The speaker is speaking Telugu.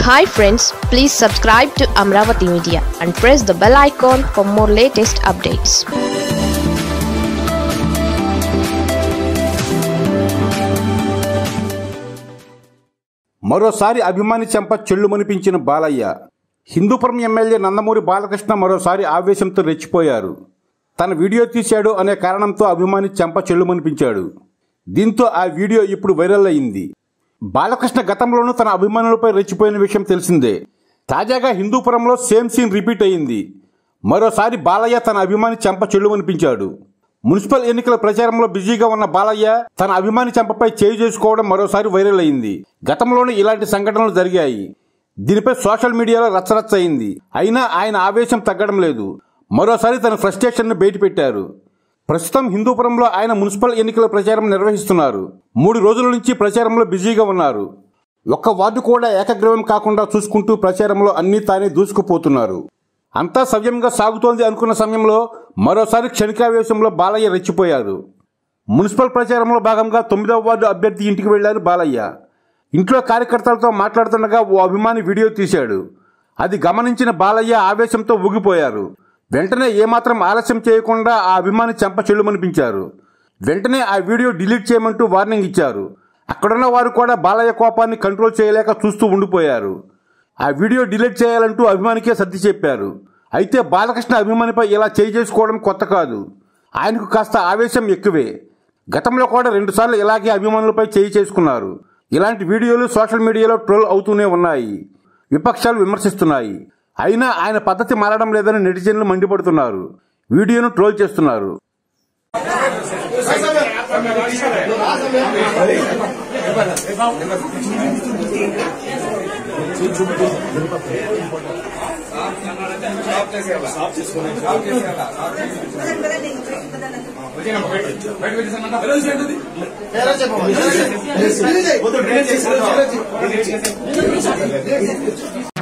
hi friends please subscribe to Amaravati media and press the bell icon for more latest updates మరోసారి అభిమాని చెంప చెల్లుమనిపించిన బాలయ్య హిందూపురం ఎమ్మెల్యే నందమూరి బాలకృష్ణ మరోసారి ఆవేశంతో రెచ్చిపోయారు తన వీడియో తీశాడు అనే కారణంతో అభిమాని చెంప చెల్లుమనిపించాడు దీంతో ఆ వీడియో ఇప్పుడు వైరల్ అయింది బాలకృష్ణ గతంలోనూ తన అభిమానులపై రెచ్చిపోయిన విషయం తెలిసిందే తాజాగా హిందూపురంలో సేమ్ సీన్ రిపీట్ అయింది మరోసారి బాలయ్య తన అభిమాని చెంప చెల్లుమనిపించాడు మున్సిపల్ ఎన్నికల ప్రచారంలో బిజీగా ఉన్న బాలయ్య తన అభిమాని చెంపపై చేయి చేసుకోవడం మరోసారి వైరల్ అయింది గతంలోనే ఇలాంటి సంఘటనలు జరిగాయి దీనిపై సోషల్ మీడియాలో రచ్చరచ్చ అయింది అయినా ఆయన ఆవేశం తగ్గడం లేదు మరోసారి తన ఫ్రస్ట్రేషన్ను బయటపెట్టారు ప్రస్తుతం హిందూపురంలో ఆయన మున్సిపల్ ఎన్నికల ప్రచారం నిర్వహిస్తున్నారు మూడు రోజుల నుంచి ప్రచారంలో బిజీగా ఉన్నారు ఒక్క వార్డు కూడా ఏకగ్రీవం కాకుండా చూసుకుంటూ ప్రచారంలో అన్నీ తానే దూసుకుపోతున్నారు అంతా సవ్యంగా సాగుతోంది అనుకున్న సమయంలో మరోసారి క్షణికావేశంలో బాలయ్య రెచ్చిపోయారు మున్సిపల్ ప్రచారంలో భాగంగా తొమ్మిదవ వార్డు అభ్యర్థి ఇంటికి వెళ్లారు బాలయ్య ఇంట్లో కార్యకర్తలతో మాట్లాడుతుండగా ఓ అభిమాని వీడియో తీశాడు అది గమనించిన బాలయ్య ఆవేశంతో ఊగిపోయారు వెంటనే ఏమాత్రం ఆలస్యం చేయకుండా ఆ అభిమాని చెంప చెల్లుమనిపించారు వెంటనే ఆ వీడియో డిలీట్ చేయమంటూ వార్నింగ్ ఇచ్చారు అక్కడున్న వారు కూడా బాలయ్య కోపాన్ని కంట్రోల్ చేయలేక చూస్తూ ఉండిపోయారు ఆ వీడియో డిలీట్ చేయాలంటూ అభిమానికే సర్ది చెప్పారు అయితే బాలకృష్ణ అభిమానిపై ఇలా చేయి చేసుకోవడం కొత్త కాదు ఆయనకు కాస్త ఆవేశం ఎక్కువే గతంలో కూడా రెండుసార్లు ఇలాగే అభిమానులపై చేయి చేసుకున్నారు ఇలాంటి వీడియోలు సోషల్ మీడియాలో ట్రోల్ అవుతూనే ఉన్నాయి విపక్షాలు విమర్శిస్తున్నాయి అయినా ఆయన పద్ధతి మారడం లేదని నెటిజన్లు మండిపడుతున్నారు వీడియోను ట్రోల్ చేస్తున్నారు బయట